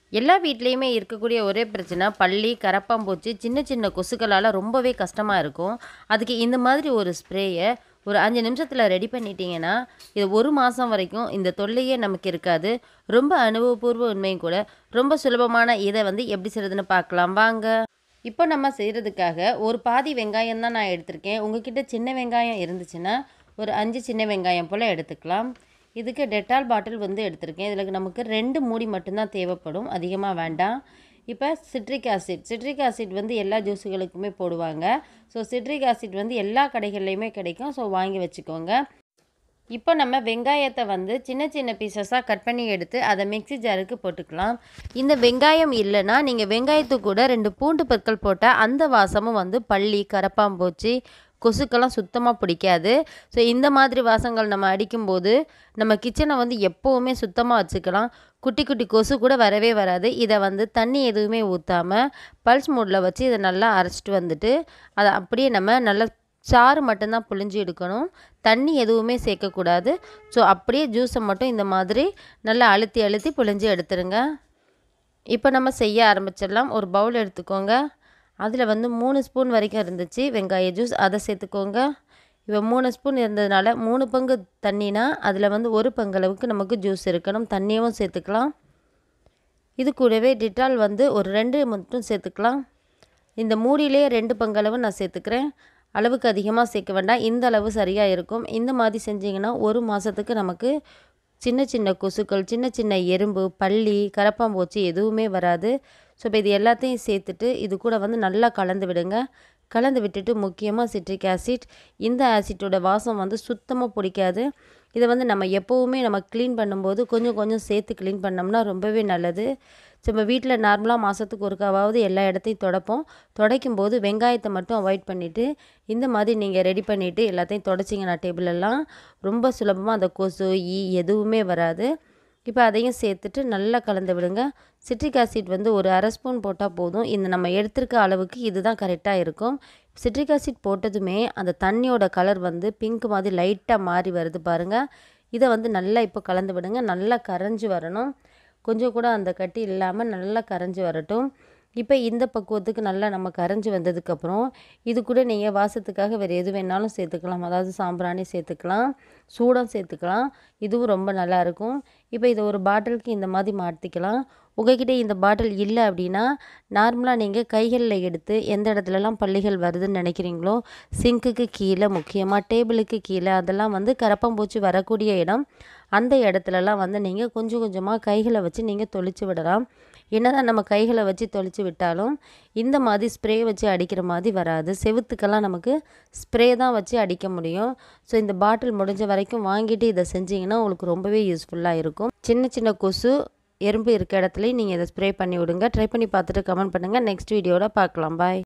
எல்லா வீட்லேயுமே இருக்கக்கூடிய ஒரே பிரச்சனை பல்லி கரப்பாம்பூச்சி சின்ன சின்ன கொசுக்களால் ரொம்பவே கஷ்டமாக இருக்கும் அதுக்கு இந்த மாதிரி ஒரு ஸ்ப்ரேயை ஒரு அஞ்சு நிமிஷத்தில் ரெடி பண்ணிட்டீங்கன்னா இது ஒரு மாதம் வரைக்கும் இந்த தொல்லையே நமக்கு இருக்காது ரொம்ப அனுபவபூர்வ உண்மையும் கூட ரொம்ப சுலபமான இதை வந்து எப்படி செய்கிறதுன்னு பார்க்கலாம் வாங்க இப்போ நம்ம செய்கிறதுக்காக ஒரு பாதி வெங்காயம் தான் நான் எடுத்திருக்கேன் உங்ககிட்ட சின்ன வெங்காயம் இருந்துச்சுன்னா ஒரு அஞ்சு சின்ன வெங்காயம் போல் எடுத்துக்கலாம் இதுக்கு டெட்டால் பாட்டில் வந்து எடுத்திருக்கேன் இதில் நமக்கு ரெண்டு மூடி மட்டும்தான் தேவைப்படும் அதிகமாக வேண்டாம் இப்போ சிட்ரிக் ஆசிட் சிட்ரிக் ஆசிட் வந்து எல்லா ஜூஸுகளுக்குமே போடுவாங்க ஸோ சிட்ரிக் ஆசிட் வந்து எல்லா கடைகள்லையுமே கிடைக்கும் ஸோ வாங்கி வச்சுக்கோங்க இப்போ நம்ம வெங்காயத்தை வந்து சின்ன சின்ன பீசஸாக கட் பண்ணி எடுத்து அதை மிக்ஸி ஜாருக்கு போட்டுக்கலாம் இந்த வெங்காயம் இல்லைன்னா நீங்கள் வெங்காயத்து கூட ரெண்டு பூண்டு பற்கள் போட்டால் அந்த வாசமும் வந்து பள்ளி கரப்பாம்பூச்சி கொசுக்கெல்லாம் சுத்தமாக பிடிக்காது ஸோ இந்த மாதிரி வாசங்கள் நம்ம அடிக்கும்போது நம்ம கிச்சனை வந்து எப்போவுமே சுத்தமாக வச்சுக்கலாம் குட்டி குட்டி கொசு கூட வரவே வராது இதை வந்து தண்ணி எதுவுமே ஊற்றாமல் பல்ஸ் மூடில் வச்சு இதை நல்லா அரைச்சிட்டு வந்துட்டு அதை அப்படியே நம்ம நல்லா சாறு மட்டும்தான் புழிஞ்சு எடுக்கணும் தண்ணி எதுவுமே சேர்க்கக்கூடாது ஸோ அப்படியே ஜூஸை மட்டும் இந்த மாதிரி நல்லா அழுத்தி அழுத்தி புழிஞ்சு எடுத்துருங்க இப்போ நம்ம செய்ய ஆரம்பிச்சிடலாம் ஒரு பவுல் எடுத்துக்கோங்க அதில் வந்து மூணு ஸ்பூன் வரைக்கும் இருந்துச்சு வெங்காய ஜூஸ் அதை சேர்த்துக்கோங்க இப்போ மூணு ஸ்பூன் இருந்ததுனால மூணு பங்கு தண்ணினா அதில் வந்து ஒரு பங்களவுக்கு நமக்கு ஜூஸ் இருக்கணும் தண்ணியும் சேர்த்துக்கலாம் இது கூடவே டிட்டால் வந்து ஒரு ரெண்டு மட்டும் சேர்த்துக்கலாம் இந்த மூடியிலே ரெண்டு பங்களவு நான் சேர்த்துக்கிறேன் அளவுக்கு அதிகமாக சேர்க்க வேண்டாம் இந்த அளவு சரியாக இருக்கும் இந்த மாதிரி செஞ்சிங்கன்னா ஒரு மாதத்துக்கு நமக்கு சின்ன சின்ன கொசுக்கள் சின்ன சின்ன எறும்பு பள்ளி கரப்பாம்பூச்சி எதுவுமே வராது ஸோ இப்போ இது எல்லாத்தையும் சேர்த்துட்டு இது கூட வந்து நல்லா கலந்து விடுங்க கலந்து விட்டுட்டு முக்கியமாக சிட்ரிக் ஆசிட் இந்த ஆசிட்டோட வாசம் வந்து சுத்தமாக பிடிக்காது இதை வந்து நம்ம எப்போவுமே நம்ம க்ளீன் பண்ணும்போது கொஞ்சம் கொஞ்சம் சேர்த்து க்ளீன் பண்ணோம்னா ரொம்பவே நல்லது ஸோ நம்ம வீட்டில் நார்மலாக மாதத்துக்கு ஒருக்காவது எல்லா இடத்தையும் தொடப்போம் துடைக்கும் போது வெங்காயத்தை மட்டும் அவாய்ட் பண்ணிவிட்டு இந்த மாதிரி நீங்கள் ரெடி பண்ணிவிட்டு எல்லாத்தையும் தொடச்சிங்கன்னா டேபிளெல்லாம் ரொம்ப சுலபமாக அந்த கொசு ஈ எதுவுமே வராது இப்போ அதையும் சேர்த்துட்டு நல்லா கலந்து விடுங்க சிட்ரிக் ஆசிட் வந்து ஒரு அரை ஸ்பூன் போட்டால் போதும் இந்த நம்ம எடுத்திருக்க அளவுக்கு இதுதான் கரெக்டாக இருக்கும் சிட்ரிக் ஆசிட் போட்டதுமே அந்த தண்ணியோட கலர் வந்து பிங்க் மாதிரி லைட்டாக மாறி வருது பாருங்கள் இதை வந்து நல்லா இப்போ கலந்து விடுங்க நல்லா கரைஞ்சி வரணும் கொஞ்சம் கூட அந்த கட்டி இல்லாமல் நல்லா கரைஞ்சி வரட்டும் இப்போ இந்த பக்குவத்துக்கு நல்லா நம்ம கரைஞ்சி வந்ததுக்கப்புறம் இது கூட நீங்கள் வாசத்துக்காக வேறு எது வேணாலும் சேர்த்துக்கலாம் அதாவது சாம்பிராணி சேர்த்துக்கலாம் சூடம் சேர்த்துக்கலாம் இதுவும் ரொம்ப நல்லாயிருக்கும் இப்போ இதை ஒரு பாட்டிலுக்கு இந்த மாதிரி மாற்றிக்கலாம் உங்ககிட்ட இந்த பாட்டில் இல்லை அப்படின்னா நார்மலாக நீங்கள் கைகளில் எடுத்து எந்த இடத்துலலாம் பள்ளிகள் வருதுன்னு நினைக்கிறீங்களோ சிங்க்குக்கு கீழே முக்கியமாக டேபிளுக்கு கீழே அதெல்லாம் வந்து கரப்பாம்பூச்சி வரக்கூடிய இடம் அந்த இடத்துலலாம் வந்து நீங்கள் கொஞ்சம் கொஞ்சமாக கைகளை வச்சு நீங்கள் தொளிச்சு விடலாம் என்னதான் நம்ம கைகளை வச்சு தொளிச்சு விட்டாலும் இந்த மாதிரி ஸ்ப்ரே வச்சு அடிக்கிற மாதிரி வராது செவுத்துக்கெல்லாம் நமக்கு ஸ்ப்ரே தான் வச்சு அடிக்க முடியும் ஸோ இந்த பாட்டில் முடிஞ்ச வரைக்கும் வாங்கிட்டு இதை செஞ்சிங்கன்னா உங்களுக்கு ரொம்பவே யூஸ்ஃபுல்லாக இருக்கும் சின்ன சின்ன கொசு எறும்பு இருக்க இடத்துலையும் நீங்கள் இதை ஸ்ப்ரே பண்ணி விடுங்க ட்ரை பண்ணி பார்த்துட்டு கமெண்ட் பண்ணுங்கள் நெக்ஸ்ட் வீடியோவில் பார்க்கலாம் பாய்